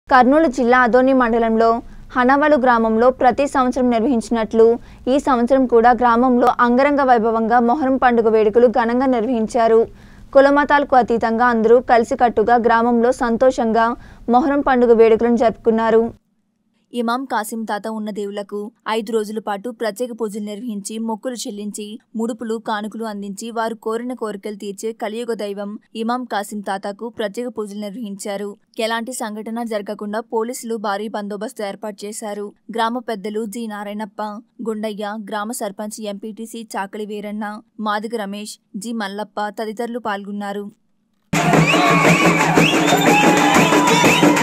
కర్నూలు జిల్లా అదోని మండలంలో హనవలు గ్రామంలో ప్రతి సంవత్సరం నిర్వహించినట్లు ఈ సంవత్సరం కూడా గ్రామంలో అంగరంగ వైభవంగా మొహరం పండుగ వేడుకలు ఘనంగా నిర్వహించారు కులమతాలకు అతీతంగా అందరూ కలిసికట్టుగా గ్రామంలో సంతోషంగా మొహరం పండుగ వేడుకలను జరుపుకున్నారు ఇమాం కాసిం తాత ఉన్న దేవులకు ఐదు రోజుల పాటు ప్రత్యేక పూజలు నిర్వహించి మొక్కులు చెల్లించి ముడుపులు కానుకలు అందించి వారు కోరిన కోరికలు తీర్చే కలియుగ దైవం ఇమాం కాసిం తాతకు ప్రత్యేక పూజలు నిర్వహించారు ఎలాంటి సంఘటన జరగకుండా పోలీసులు భారీ బందోబస్తు ఏర్పాటు చేశారు గ్రామ పెద్దలు జి నారాయణప్ప గుండయ్య గ్రామ సర్పంచ్ ఎంపీటీసీ చాకలి వీరన్న మాదిగ రమేష్ జి మల్లప్ప తదితరులు పాల్గొన్నారు